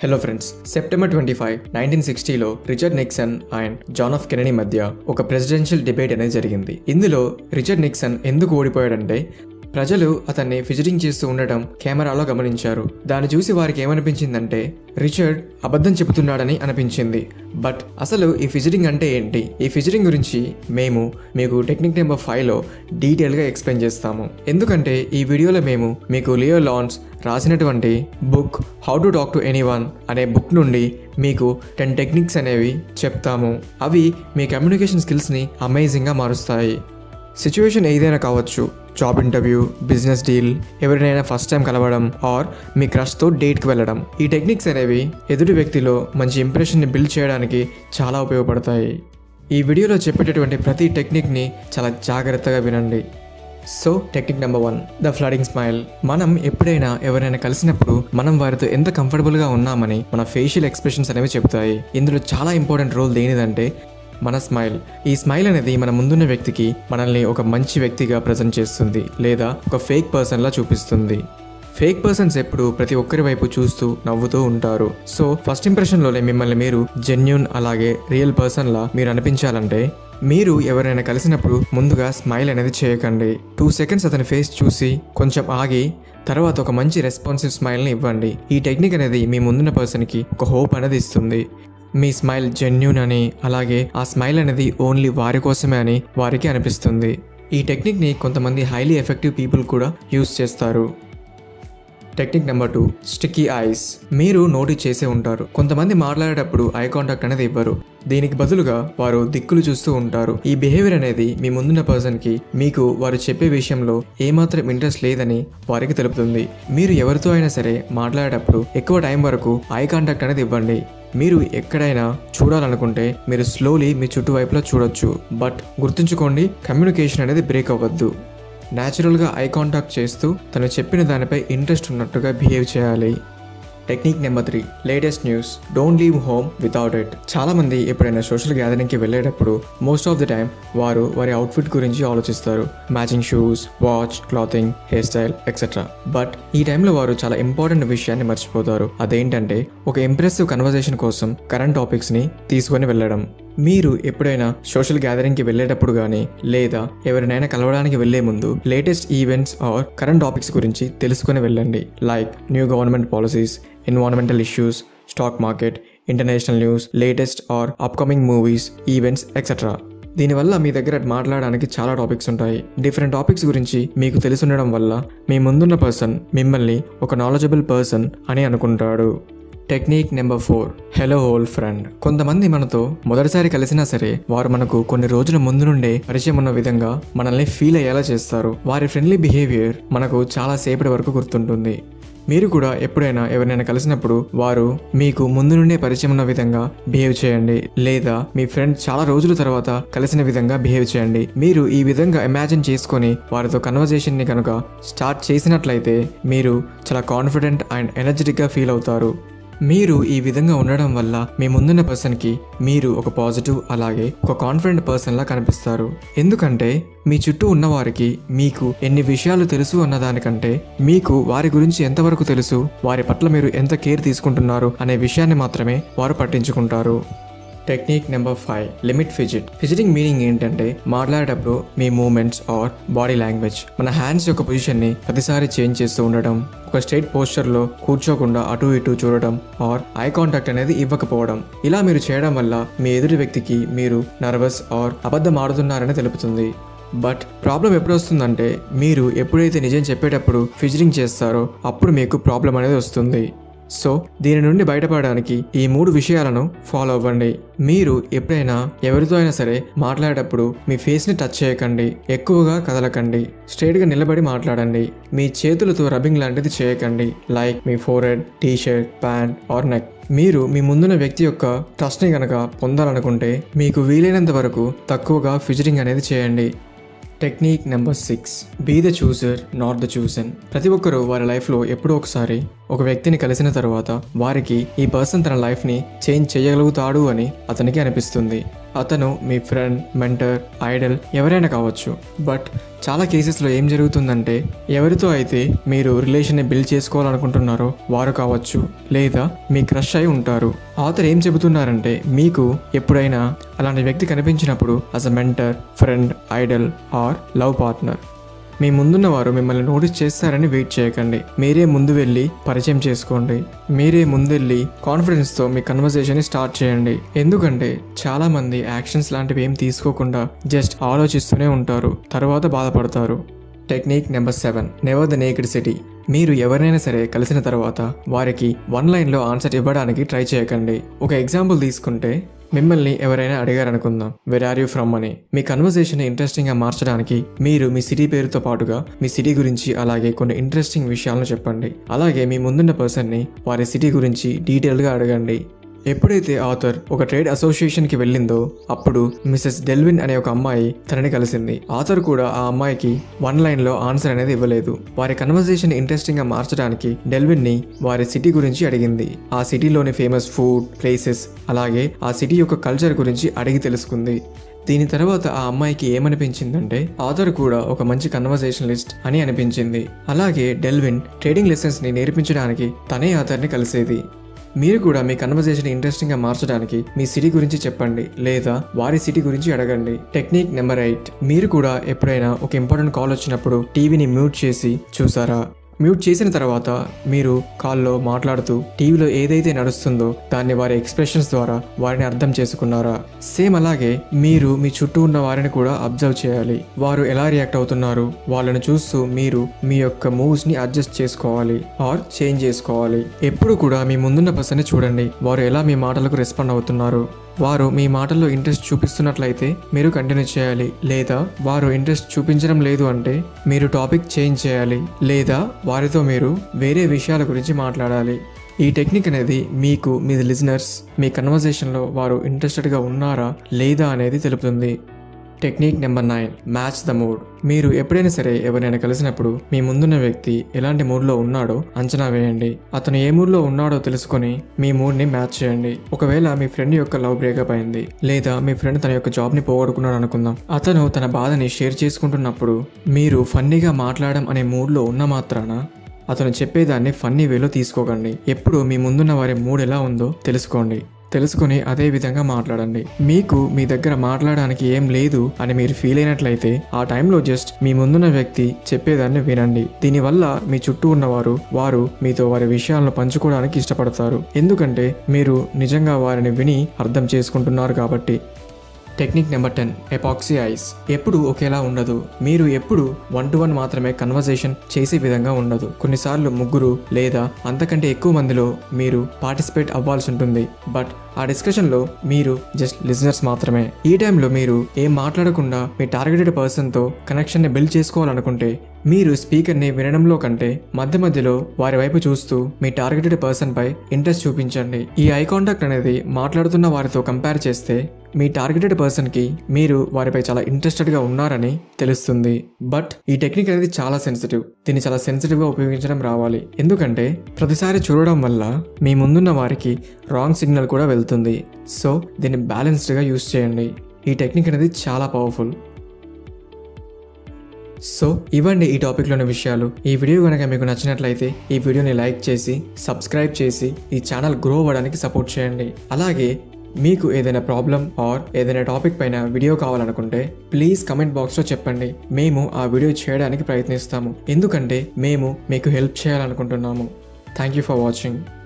hello friends September twenty five nineteen సిక్స్టీలో Richard Nixon and John F Kennedy మధ్య ఒక presidential debate అనేది జరిగింది ఇందులో రిచర్డ్ నిక్సన్ ఎందుకు ఓడిపోయాడంటే ప్రజలు అతన్ని ఫిజిటింగ్ చేస్తూ ఉండటం కెమెరాలో గమనించారు దాన్ని చూసి వారికి ఏమనిపించిందంటే రిచర్డ్ అబద్ధం చెబుతున్నాడని అనిపించింది బట్ అసలు ఈ ఫిజిటింగ్ అంటే ఏంటి ఈ ఫిజిటింగ్ గురించి మేము మీకు టెక్నిక్ నెంబర్ ఫైవ్లో డీటెయిల్గా ఎక్స్ప్లెయిన్ చేస్తాము ఎందుకంటే ఈ వీడియోలో మేము మీకు లియో లాన్స్ రాసినటువంటి book how to talk to anyone అనే బుక్ నుండి మీకు టెన్ టెక్నిక్స్ అనేవి చెప్తాము అవి మీ కమ్యూనికేషన్ స్కిల్స్ని అమేజింగ్గా మారుస్తాయి సిచ్యువేషన్ ఏదైనా కావచ్చు జాబ్ ఇంటర్వ్యూ బిజినెస్ డీల్ ఎవరినైనా ఫస్ట్ టైం కలవడం ఆర్ మీ క్రష్తో డేట్కి వెళ్ళడం ఈ టెక్నిక్స్ అనేవి ఎదుటి వ్యక్తిలో మంచి ఇంప్రెషన్ని బిల్డ్ చేయడానికి చాలా ఉపయోగపడతాయి ఈ వీడియోలో చెప్పేటటువంటి ప్రతి టెక్నిక్ని చాలా జాగ్రత్తగా వినండి so technique number one the flooding smile మనం ఎప్పుడైనా ఎవరైనా కలిసినప్పుడు మనం వారితో ఎంత కంఫర్టబుల్గా ఉన్నామని మన ఫేషియల్ ఎక్స్ప్రెషన్స్ అనేవి చెప్తాయి ఇందులో చాలా ఇంపార్టెంట్ రోల్ దేనిదంటే మన స్మైల్ ఈ స్మైల్ అనేది మన ముందున్న వ్యక్తికి మనల్ని ఒక మంచి వ్యక్తిగా ప్రజెంట్ చేస్తుంది లేదా ఒక ఫేక్ పర్సన్లా చూపిస్తుంది ఫేక్ పర్సన్స్ ఎప్పుడు ప్రతి ఒక్కరి వైపు చూస్తూ నవ్వుతూ ఉంటారు సో ఫస్ట్ ఇంప్రెషన్లోనే మిమ్మల్ని మీరు జెన్యున్ అలాగే రియల్ పర్సన్లా మీరు అనిపించాలంటే మీరు ఎవరైనా కలిసినప్పుడు ముందుగా స్మైల్ అనేది చేయకండి టూ సెకండ్స్ అతని ఫేస్ చూసి కొంచెం ఆగి తర్వాత ఒక మంచి రెస్పాన్సివ్ స్మైల్ని ఇవ్వండి ఈ టెక్నిక్ అనేది మీ ముందున్న పర్సన్కి ఒక హోప్ అనేది ఇస్తుంది మీ స్మైల్ జెన్యున్ అని అలాగే ఆ స్మైల్ అనేది ఓన్లీ వారి కోసమే అని వారికి అనిపిస్తుంది ఈ టెక్నిక్ని కొంతమంది హైలీ ఎఫెక్టివ్ పీపుల్ కూడా యూస్ చేస్తారు technique number two sticky eyes మీరు నోటీస్ చేసే ఉంటారు కొంతమంది మాట్లాడేటప్పుడు ఐ కాంటాక్ట్ అనేది ఇవ్వరు దీనికి బదులుగా వారు దిక్కులు చూస్తూ ఉంటారు ఈ బిహేవియర్ అనేది మీ ముందున్న పర్సన్కి మీకు వారు చెప్పే విషయంలో ఏమాత్రం ఇంట్రెస్ట్ లేదని వారికి తెలుపుతుంది మీరు ఎవరితో అయినా సరే మాట్లాడేటప్పుడు ఎక్కువ టైం వరకు ఐ కాంటాక్ట్ అనేది ఇవ్వండి మీరు ఎక్కడైనా చూడాలనుకుంటే మీరు స్లోలీ మీ చుట్టువైపులా చూడొచ్చు బట్ గుర్తుంచుకోండి కమ్యూనికేషన్ అనేది బ్రేక్ అవ్వద్దు న్యాచురల్గా ఐ కాంటాక్ట్ చేస్తూ తను చెప్పిన దానిపై ఇంట్రెస్ట్ ఉన్నట్టుగా బిహేవ్ చేయాలి technique number three latest news don't leave home without it చాలా మంది ఎప్పుడైనా సోషల్ గ్యాదరింగ్కి వెళ్ళేటప్పుడు మోస్ట్ ఆఫ్ ది టైం వారు వారి అవుట్ఫిట్ గురించి ఆలోచిస్తారు matching shoes watch clothing hair style etcetera but ఈ టైంలో వారు చాలా ఇంపార్టెంట్ విషయాన్ని మర్చిపోతారు అదేంటంటే ఒక ఇంప్రెసివ్ కన్వర్జేషన్ కోసం కరెంట్ టాపిక్స్ని తీసుకొని వెళ్ళడం మీరు ఎప్పుడైనా సోషల్ గ్యాదరింగ్కి వెళ్ళేటప్పుడు కానీ లేదా ఎవరినైనా కలవడానికి వెళ్లే ముందు latest events or current topics గురించి తెలుసుకొని వెళ్ళండి like new government policies environmental issues stock market international news latest or upcoming movies events etcetera దీనివల్ల మీ దగ్గర మాట్లాడడానికి చాలా టాపిక్స్ ఉంటాయి డిఫరెంట్ టాపిక్స్ గురించి మీకు తెలుసుండడం వల్ల మీ ముందున్న పర్సన్ మిమ్మల్ని ఒక నాలెడ్జబుల్ పర్సన్ అని అనుకుంటాడు technique number four hello old friend కొంతమంది మనతో మొదటిసారి కలిసినా సరే వారు మనకు కొన్ని రోజుల ముందు నుండే పరిచయం ఉన్న విధంగా మనల్ని ఫీల్ అయ్యేలా చేస్తారు వారి ఫ్రెండ్లీ బిహేవియర్ మనకు చాలా సేపటి వరకు గుర్తుంటుంది మీరు కూడా ఎప్పుడైనా ఎవరినైనా కలిసినప్పుడు వారు మీకు ముందు నుండే పరిచయం ఉన్న విధంగా బిహేవ్ చేయండి లేదా మీ ఫ్రెండ్ చాలా రోజుల తర్వాత కలిసిన విధంగా బిహేవ్ చేయండి మీరు ఈ విధంగా ఇమాజిన్ చేసుకొని వారితో కన్వర్జేషన్ని కనుక స్టార్ట్ చేసినట్లయితే మీరు చాలా కాన్ఫిడెంట్ అండ్ ఎనర్జెటిక్గా ఫీల్ అవుతారు మీరు ఈ విధంగా ఉండడం వల్ల మీ ముందున్న పర్సన్కి మీరు ఒక పాజిటివ్ అలాగే ఒక కాన్ఫిడెంట్ పర్సన్లా కనిపిస్తారు ఎందుకంటే మీ చుట్టూ ఉన్నవారికి మీకు ఎన్ని విషయాలు తెలుసు అన్నదానికంటే మీకు వారి గురించి ఎంతవరకు తెలుసు వారి పట్ల మీరు ఎంత కేర్ తీసుకుంటున్నారు అనే విషయాన్ని మాత్రమే వారు పట్టించుకుంటారు technique number five limit fidget fidgeting meaning ఏంటంటే మాట్లాడేటప్పుడు మీ మూమెంట్స్ ఆర్ బాడీ లాంగ్వేజ్ మన హ్యాండ్స్ యొక్క పొజిషన్ని ప్రతిసారి చేంజ్ చేస్తూ ఉండడం ఒక స్ట్రైట్ పోస్చర్లో కూర్చోకుండా అటు ఇటు చూడడం ఆర్ ఐ కాంటాక్ట్ అనేది ఇవ్వకపోవడం ఇలా మీరు చేయడం వల్ల మీ ఎదుటి వ్యక్తికి మీరు నర్వస్ ఆర్ అబద్ధం ఆడుతున్నారని తెలుపుతుంది బట్ ప్రాబ్లం ఎప్పుడు వస్తుందంటే మీరు ఎప్పుడైతే నిజం చెప్పేటప్పుడు ఫిజిటింగ్ చేస్తారో అప్పుడు మీకు ప్రాబ్లం అనేది వస్తుంది సో దీని నుండి బయటపడడానికి ఈ మూడు విషయాలను ఫాలో అవ్వండి మీరు ఎప్పుడైనా ఎవరితో అయినా సరే మాట్లాడేటప్పుడు మీ ఫేస్ని టచ్ చేయకండి ఎక్కువగా కదలకండి స్ట్రైట్గా నిలబడి మాట్లాడండి మీ చేతులతో రబ్బింగ్ లాంటిది చేయకండి లైక్ మీ forehead T shirt pant or neck మీరు మీ ముందున్న వ్యక్తి యొక్క ట్రస్ట్ని కనుక పొందాలనుకుంటే మీకు వీలైనంత వరకు తక్కువగా ఫిజిటింగ్ అనేది చేయండి technique number six be the chooser not the chosen ప్రతి ఒక్కరూ వారి లైఫ్లో ఎప్పుడో ఒకసారి ఒక వ్యక్తిని కలిసిన తర్వాత వారికి ఈ పర్సన్ తన లైఫ్ని చేంజ్ చేయగలుగుతాడు అని అతనికి అనిపిస్తుంది అతను మీ ఫ్రెండ్ మెంటర్ ఐడల్ ఎవరైనా కావచ్చు బట్ చాలా కేసెస్లో ఏం జరుగుతుందంటే ఎవరితో అయితే మీరు రిలేషన్ని బిల్డ్ చేసుకోవాలనుకుంటున్నారో వారు కావచ్చు లేదా మీ క్రష్ అయి ఉంటారు ఆథర్ ఏం చెబుతున్నారంటే మీకు ఎప్పుడైనా అలాంటి వ్యక్తి కనిపించినప్పుడు as a mentor friend idol or love partner మీ ముందున్న వారు మిమ్మల్ని నోటీస్ చేస్తారని వెయిట్ చేయకండి మీరే ముందు వెళ్ళి పరిచయం చేసుకోండి మీరే ముందెళ్ళి కాన్ఫిడెన్స్తో మీ కన్వర్జేషన్ని స్టార్ట్ చేయండి ఎందుకంటే చాలా మంది యాక్షన్స్ లాంటివి ఏం తీసుకోకుండా జస్ట్ ఆలోచిస్తూనే ఉంటారు తర్వాత బాధపడతారు technique number seven never the naked city మీరు ఎవరైనా సరే కలిసిన తర్వాత వారికి వన్ లైన్లో ఆన్సర్ ఇవ్వడానికి ట్రై చేయకండి ఒక ఎగ్జాంపుల్ తీసుకుంటే మిమ్మల్ని ఎవరైనా అడిగారనుకుందాం వెర్ ఆర్ యూ ఫ్రమ్ అని మీ కన్వర్జేషన్ ఇంట్రెస్టింగ్గా మార్చడానికి మీరు మీ సిటీ పేరుతో పాటుగా మీ సిటీ గురించి అలాగే కొన్ని ఇంట్రెస్టింగ్ విషయాలను చెప్పండి అలాగే మీ ముందున్న పర్సన్ని వారి సిటీ గురించి డీటెయిల్గా అడగండి ఎప్పుడైతే ఆథర్ ఒక ట్రేడ్ అసోసియేషన్కి వెళ్ళిందో అప్పుడు మిసెస్ డెల్విన్ అనే ఒక అమ్మాయి తనని కలిసింది ఆథర్ కూడా ఆ అమ్మాయికి వన్ లైన్లో ఆన్సర్ అనేది ఇవ్వలేదు వారి కన్వర్జేషన్ ఇంట్రెస్టింగ్గా మార్చడానికి డెల్విన్ని వారి సిటీ గురించి అడిగింది ఆ సిటీలోని ఫేమస్ ఫుడ్ ప్లేసెస్ అలాగే ఆ సిటీ యొక్క కల్చర్ గురించి అడిగి తెలుసుకుంది దీని తర్వాత ఆ అమ్మాయికి ఏమనిపించిందంటే ఆథర్ కూడా ఒక మంచి కన్వర్జేషనలిస్ట్ అని అనిపించింది అలాగే డెల్విన్ ట్రేడింగ్ లెసన్స్ని నేర్పించడానికి తనే ఆథర్ని కలిసేది మీరు కూడా మీ కన్వర్జేషన్ ఇంట్రెస్టింగ్గా మార్చడానికి మీ సిటీ గురించి చెప్పండి లేదా వారి సిటీ గురించి అడగండి టెక్నిక్ నెంబర్ ఎయిట్ మీరు కూడా ఎప్పుడైనా ఒక ఇంపార్టెంట్ కాల్ వచ్చినప్పుడు టీవీని మ్యూట్ చేసి చూసారా మ్యూట్ చేసిన తర్వాత మీరు కాల్లో మాట్లాడుతూ టీవీలో ఏదైతే నడుస్తుందో దాన్ని వారి ఎక్స్ప్రెషన్స్ ద్వారా వారిని అర్థం చేసుకున్నారా సేమ్ అలాగే మీరు మీ చుట్టూ ఉన్న వారిని కూడా అబ్జర్వ్ చేయాలి వారు ఎలా రియాక్ట్ అవుతున్నారు వాళ్ళని చూస్తూ మీరు మీ యొక్క మూవ్స్ని అడ్జస్ట్ చేసుకోవాలి ఆర్ చేంజ్ చేసుకోవాలి ఎప్పుడు కూడా మీ ముందున్న పర్సన్ని చూడండి వారు ఎలా మీ మాటలకు రెస్పాండ్ అవుతున్నారు వారు మీ మాటల్లో ఇంట్రెస్ట్ చూపిస్తున్నట్లయితే మీరు కంటిన్యూ చేయాలి లేదా వారు ఇంట్రెస్ట్ చూపించడం లేదు అంటే మీరు టాపిక్ చేంజ్ చేయాలి లేదా వారితో మీరు వేరే విషయాల గురించి మాట్లాడాలి ఈ టెక్నిక్ అనేది మీకు మీ లిజనర్స్ మీ కన్వర్జేషన్లో వారు ఇంట్రెస్టెడ్గా ఉన్నారా లేదా అనేది తెలుపుతుంది technique number nine match the mood మీరు ఎప్పుడైనా సరే ఎవరైనా కలిసినప్పుడు మీ ముందున్న వ్యక్తి ఎలాంటి మూడ్లో ఉన్నాడో అంచనా వేయండి అతను ఏ మూడ్లో ఉన్నాడో తెలుసుకొని మీ మూడ్ని మ్యాచ్ చేయండి ఒకవేళ మీ ఫ్రెండ్ యొక్క లవ్ బ్రేకప్ అయింది లేదా మీ ఫ్రెండ్ తన యొక్క జాబ్ని పోగొట్టుకున్నాడు అనుకుందాం అతను తన బాధని షేర్ చేసుకుంటున్నప్పుడు మీరు ఫన్నీగా మాట్లాడడం అనే మూడ్లో ఉన్న మాత్రాన అతను చెప్పేదాన్ని ఫన్నీ వేలో తీసుకోకండి ఎప్పుడు మీ ముందున్న వారి మూడ్ ఎలా ఉందో తెలుసుకోండి తెలుసుకుని అదే విధంగా మాట్లాడండి మీకు మీ దగ్గర మాట్లాడడానికి ఏం లేదు అని మీరు ఫీల్ అయినట్లయితే ఆ టైంలో జస్ట్ మీ ముందున్న వ్యక్తి చెప్పేదాన్ని వినండి దీనివల్ల మీ చుట్టూ ఉన్నవారు వారు మీతో వారి విషయాలను పంచుకోవడానికి ఇష్టపడతారు ఎందుకంటే మీరు నిజంగా వారిని విని అర్థం చేసుకుంటున్నారు కాబట్టి technique number ten epoxy eyes ఎప్పుడు ఒకేలా ఉండదు మీరు ఎప్పుడు వన్ టు వన్ మాత్రమే కన్వర్జేషన్ చేసే విధంగా ఉండదు కొన్నిసార్లు ముగ్గురు లేదా అంతకంటే ఎక్కువ మందిలో మీరు పార్టిసిపేట్ అవ్వాల్సి ఉంటుంది బట్ ఆ డిస్కషన్లో మీరు జస్ట్ లిజనర్స్ మాత్రమే ఈ టైంలో మీరు ఏం మాట్లాడకుండా మీ టార్గెటెడ్ పర్సన్తో కనెక్షన్ని బిల్డ్ చేసుకోవాలనుకుంటే మీరు స్పీకర్ని వినడంలో కంటే మధ్య మధ్యలో వారి వైపు చూస్తూ మీ టార్గెటెడ్ పర్సన్ పై ఇంట్రెస్ట్ చూపించండి ఈ ఐ కాంటాక్ట్ అనేది మాట్లాడుతున్న వారితో కంపేర్ చేస్తే మీ టార్గెటెడ్ పర్సన్కి మీరు వారిపై చాలా ఇంట్రెస్టెడ్గా ఉన్నారని తెలుస్తుంది బట్ ఈ టెక్నిక్ అనేది చాలా సెన్సిటివ్ దీన్ని చాలా సెన్సిటివ్గా ఉపయోగించడం రావాలి ఎందుకంటే ప్రతిసారి చూడడం వల్ల మీ ముందున్న వారికి రాంగ్ సిగ్నల్ కూడా వెళ్తుంది సో దీన్ని బ్యాలెన్స్డ్గా యూస్ చేయండి ఈ టెక్నిక్ అనేది చాలా పవర్ఫుల్ సో ఇవ్వండి ఈ టాపిక్లోని విషయాలు ఈ వీడియో కనుక మీకు నచ్చినట్లయితే ఈ వీడియోని లైక్ చేసి సబ్స్క్రైబ్ చేసి ఈ ఛానల్ గ్రో అవ్వడానికి సపోర్ట్ చేయండి అలాగే మీకు ఏదైనా ప్రాబ్లం ఆర్ ఏదైనా టాపిక్ పైన వీడియో కావాలనుకుంటే ప్లీజ్ కమెంట్ బాక్స్లో చెప్పండి మేము ఆ వీడియో చేయడానికి ప్రయత్నిస్తాము ఎందుకంటే మేము మీకు హెల్ప్ చేయాలనుకుంటున్నాము థ్యాంక్ యూ ఫర్ వాచింగ్